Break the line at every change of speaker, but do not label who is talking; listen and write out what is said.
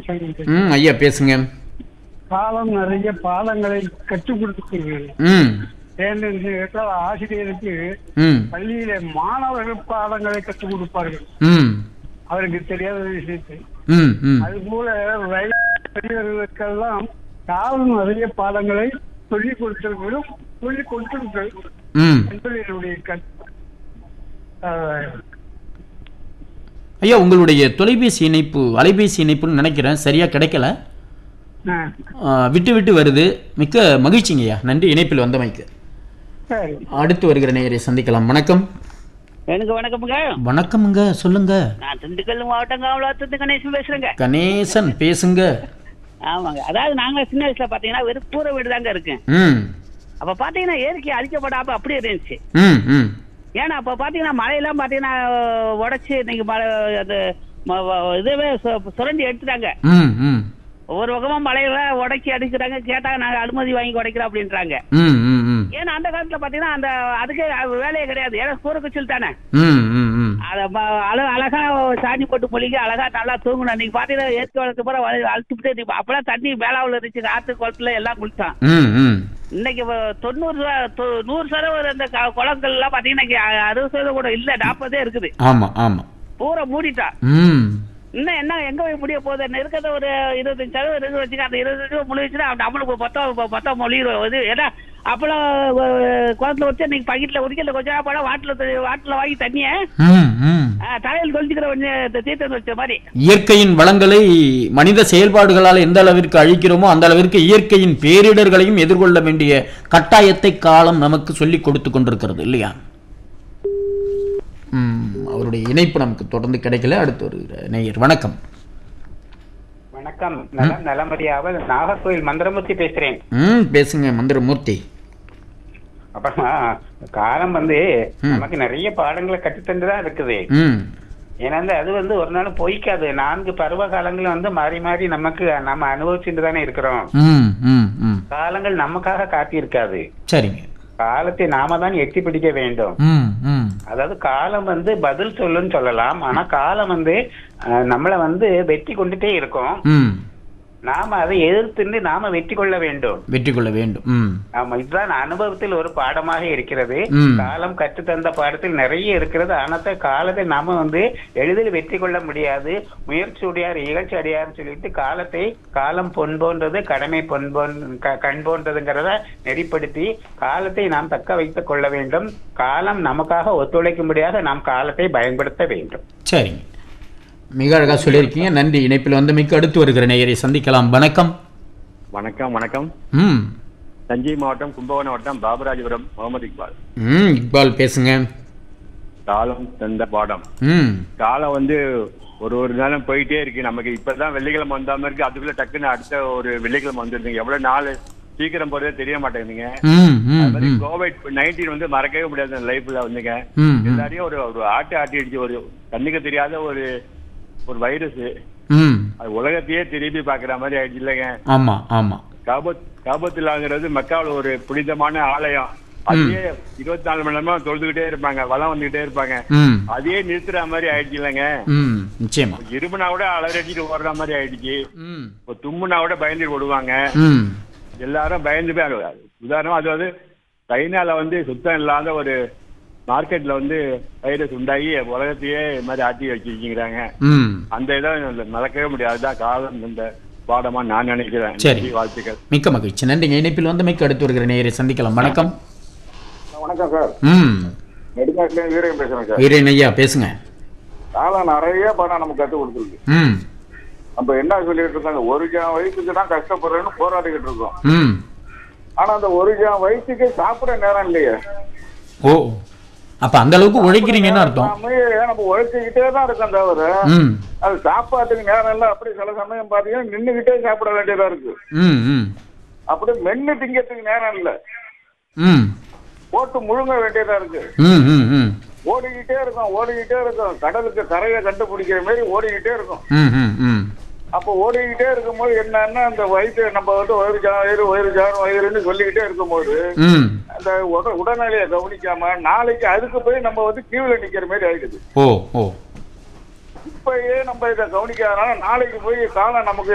பேசுறேன்
ம் ஐயா பேசுங்க
காலம் நிறைய பாடங்களை கற்றுக் கொடுத்துருக்கிறது
ம்
ஏன்னு கேட்டால் ஆசிரியருக்கு
ம்
பள்ளியில மாணவர்கள் பாடங்களை கற்றுக் கொடுப்பார்கள்
ம்
அவருக்கு தெரியாத விஷயத்தை
ம் ம்
அதுபோல ரயில் பெரியவர்களுக்கெல்லாம் காலம் நிறைய பாடங்களை சொல்லிக் கொடுத்திருக்கிறோம் சொல்லிக் கொடுத்திருக்கிறது
ம்
என்பது என்னுடைய கருத்து ஆஹ்,
ஐயா உங்களுடைய தொலைபேசி இணைப்பு அலைபேசி இணைப்புன்னு நினைக்கிறேன் சரியா கிடைக்கல
ஆஹ்,
ஆ, விட்டு விட்டு வருது மிக்க மகிழ்ச்சிங்க ஐயா நன்றி இணைப்பில் வந்தமைக்கு
சரி
அடுத்து வருகிற நேயரை சந்திக்கலாம் வணக்கம்
எனக்கு வணக்கமுங்க
வணக்கமுங்க சொல்லுங்க
நான் திண்டுக்கல் மாவட்டம் காவலாத்து கணேசன் பேசுறேங்க
கணேசன் பேசுங்க
ஆமாங்க அதாவது நாங்க சின்ன வயசுல பாத்தீங்கன்னா வெறும் கூரை வீடு தாங்க இருக்கு
ம்
அப்ப பாத்தீங்கன்னா இயற்கை அழிக்கப்படாம அப்படியே இருந்துச்சு
ம் ம்
ஏன்னா அப்ப பாத்தீங்கன்னா மழையெல்லாம் பாத்தீங்கன்னா உடைச்சு இன்னைக்கு மழை அது ம- வ- இதுவே சு- சுரண்டி எடுத்துட்டாங்க
ம் ம்
ஒவ்வொரு பக்கமா மழையில உடைச்சி அடிக்கிறாங்க கேட்டா நாங்க அனுமதி வாங்கி உடைக்கிறோம் அப்படின்றாங்க
ம் ம் ம்
ஏன்னா அந்த காலத்துல பாத்தீங்கன்னா அந்த அதுக்கு வேலையே கிடையாது ஏன்னா கூரை குச்சில் தானே
ம் ம் ம்
அத ம- அழ- அழகா சாணி போட்டு மொழிங்க அழகா நல்லா தூங்கணும் அன்னைக்கு பாத்தீங்கன்னா இயற்கை வளர்த்து பூரா வள- அழுத்துக்கிட்டே இருக்கு அப்பெல்லாம் தண்ணி மேலாவுல இருந்துச்சு ஆத்து குளத்துல எல்லாம் குளிச்சான்
ம் ம்
இன்னைக்கு வ- தொண்ணூறு ச- தொ- நூறு சதவீதம் இந்த க- குளங்கள் எல்லாம் பாத்தீங்கன்னா இங்க அ- அறுபது சதவீதம் கூட இல்ல நாற்பதே இருக்குது
ஆமா ஆமா
பூரா மூடிட்டா
ம்
இன்னும் என்ன எங்க போய் முடிய போகுது இருக்கிறத ஒரு இருபத்தஞ்சு சதவீதம் இருக்கு வச்சுக்க அந்த இருபது சதவீதம் முடிச்சுன்னா நம்மளுக்கு மொத்தம் மொத்தம் மொழிடுவோம் இது ஏன்னா அப்பெல்லாம் அஹ், குளத்துல வச்சு இன்னைக்கு பக்கெட்ல உரிக்கல கொஞ்சம் படம் வாட்டில வாட்டில வாங்கி தண்ணிய
ம் ம்
அஹ், தலையில் தொலைச்சிக்கிற கொஞ்சம் தீர்த்து வச்ச மாதிரி
இயற்கையின் வளங்களை மனித செயல்பாடுகளால் எந்த அளவிற்கு அழிக்கிறோமோ அந்த அளவிற்கு இயற்கையின் பேரிடர்களையும் எதிர்கொள்ள வேண்டிய கட்டாயத்தை காலம் நமக்கு சொல்லிக் கொடுத்து கொண்டிருக்கிறது இல்லையா ம், அவருடைய இணைப்பு நமக்கு தொடர்ந்து கிடைக்கல அடுத்து ஒரு நேயர் வணக்கம்
வணக்கம் நலம் நலமறியாமல் நாகர்கோவில் மந்திரமூர்த்தி பேசுறேன்
ம் பேசுங்க மந்திரமூர்த்தி
அப்புறமா காலம் வந்து
ம்.
நமக்கு நிறைய பாடங்களை கற்றுத்தந்துதான் இருக்குது
ம்
ஏன்னா வந்து அது வந்து ஒரு நாள் பொய்க்காது நான்கு பருவ காலங்களும் வந்து மாறி மாறி நமக்கு நம்ம அனுபவிச்சுட்டு தானே இருக்கிறோம்
ம் ம் ம்
காலங்கள் நமக்காக காத்திருக்காது
சரிங்க
காலத்தை நாம தான் எட்டி பிடிக்க வேண்டும்
ம் ம்
அதாவது காலம் வந்து பதில் சொல்லுன்னு சொல்லலாம் ஆனா காலம் வந்து அஹ், நம்மளை வந்து வெற்றி கொண்டுட்டே இருக்கும்
ம்
நாம அதை எதிர்த்து நாம வெற்றி கொள்ள வேண்டும்
வெற்றி கொள்ள வேண்டும் ம்
ஆமா இதுதான் அனுபவத்தில் ஒரு பாடமாக இருக்கிறது
ம்.
காலம் கற்றுத்தந்த பாடத்தில் நிறைய இருக்கிறது ஆனத்த காலத்தை நாம வந்து எளிதில் வெற்றி கொள்ள முடியாது முயற்சி உடையார் இகழ்ச்சி அடையார்னு சொல்லிட்டு காலத்தை காலம் பொன் போன்றது கடமை பொன் போன் க- கண் போன்றதுங்கிறத நெறிப்படுத்தி காலத்தை நாம் தக்க வைத்துக் கொள்ள வேண்டும் காலம் நமக்காக ஒத்துழைக்கும்படியாக நாம் காலத்தை பயன்படுத்த வேண்டும்
சரிங்க மிக அழகாக சொல்லியிருக்கீங்க நன்றி இணைப்பில் வந்தமைக்கு அடுத்து வருகிற நேயரை சந்திக்கலாம் வணக்கம்
வணக்கம் வணக்கம்
ம்
தஞ்சை மாவட்டம் கும்பகோணம் மாவட்டம் பாபராஜபுரம் முகமது இக்பால்
ம் இக்பால் பேசுங்க
காலம் தந்த பாடம்
ம்
காலம் வந்து ஒரு ஒரு நாளும் போயிட்டே இருக்கு நமக்கு இப்பதான் வெள்ளிக்கிழமை வந்தாம இருக்கு அதுக்குள்ள டக்குன்னு அடுத்த ஒரு வெள்ளிக்கிழமை வந்துருதுங்க எவ்வளவு நாள் சீக்கிரம் போறதே தெரிய மாட்டேங்குதுங்க
ம் ம்
அது மாதிரி
ம்
கோவிட் நைன்டீன் வந்து மறக்கவே முடியாது லைஃப்ல வந்துங்க
ம், ம்.
எல்லாரையும் ஒரு ஒரு ஆட்டு ஆட்டி அடிச்சு ஒரு கண்ணுக்கு தெரியாத ஒரு ஒரு வைரஸ்
ம்
அது உலகத்தையே திரும்பி பாக்குற மாதிரி ஆயிடுச்சு இல்லைங்க
ஆமாம் ஆமாம்
காபத் காபத்துல்லாங்கிறது மக்காவில் ஒரு புனிதமான ஆலயம் அதையே இருபத்தி நாலு மணி நேரமா தொழுதுகிட்டே இருப்பாங்க வளம் வந்துகிட்டே இருப்பாங்க
ம்
அதையே நிறுத்துற மாதிரி ஆயிடுச்சு இல்லைங்க
ம் நிச்சயமா
இருமுனா கூட அலறடிட்டு ஓடுற மாதிரி ஆயிடுச்சு
ம்
இப்போ தும்முனா கூட பயந்து ஓடுவாங்க
ம்
எல்லாரும் பயந்து போய் அழுவாங்க. உதாரணமா அது வந்து சைனால வந்து சுத்தம் இல்லாத ஒரு மார்க்கெட்ல வந்து வைரஸ் உண்டாகி உலகத்தையே இது மாதிரி ஆட்டி வச்சிருக்கிறாங்க
ம்
அந்த இதை மறக்கவே முடியாது அதுதான் காலம் இந்த பாடமா நான் நினைக்கிறேன்
சரி.
நன்றி, வாழ்த்துக்கள்
மிக்க மகிழ்ச்சி நன்றிங்க இணைப்பில் வந்தமைக்கு அடுத்து வருகிற நேயரை சந்திக்கலாம் வணக்கம்
வணக்கம் சார்
ம்
நெடுங்காட்டிலேருந்து வீரன் பேசுறேன் சார்
வீரன் ஐயா பேசுங்க
காலம் நிறைய படம் நமக்கு கற்றுக் கொடுத்துருக்கு
ம்
நம்ம என்ன சொல்லிட்டு இருக்காங்க ஒரு ஜாம் வயசுக்கு தான் கஷ்டப்படுறேன்னு போராடிக்கிட்டு இருக்கோம்
ம்
ஆனா அந்த ஒரு ஜாம் வயசுக்கு சாப்பிட நேரம் இல்லையே
ஓ அப்போ அந்த அளவுக்கு உழைக்கிறீங்கன்னு அர்த்தம்
நாம நம்ம உழைச்சிக்கிட்டே தான் இருக்கோம் தவிர
ம்
அது சாப்பாட்டுக்கு நேரம் இல்லை அப்படி சில சமயம் பாத்தீங்கன்னா நின்னுகிட்டே சாப்பிட வேண்டியதா இருக்கு
ம் ம்
அப்படி மென்னு திங்கிறதுக்கு நேரம் இல்லை
ம்
போட்டு முழுங்க வேண்டியதா இருக்கு
ம் ம் ம்
ஓடிக்கிட்டே இருக்கோம் ஓடிக்கிட்டே இருக்கோம் கடலுக்கு கரையை கண்டுபிடிக்கிற மாதிரி ஓடிக்கிட்டே இருக்கோம்
ம் ம் ம்
அப்போ ஓடிக்கிட்டே இருக்கும்போது என்னன்னா அந்த வயிற்று நம்ம வந்து வயிறு ஜா வயிறு வயிறு ஜாரம் வயிறுன்னு சொல்லிக்கிட்டே இருக்கும்போது
ம்
அந்த உட உடல்நிலையை கவனிக்காம நாளைக்கு அதுக்கு போய் நம்ம வந்து கீழே நிக்கிற மாதிரி ஆயிடுது
ஓ ஓ
இப்பயே நம்ம இதை கவனிக்காதனால நாளைக்கு போய் காலம் நமக்கு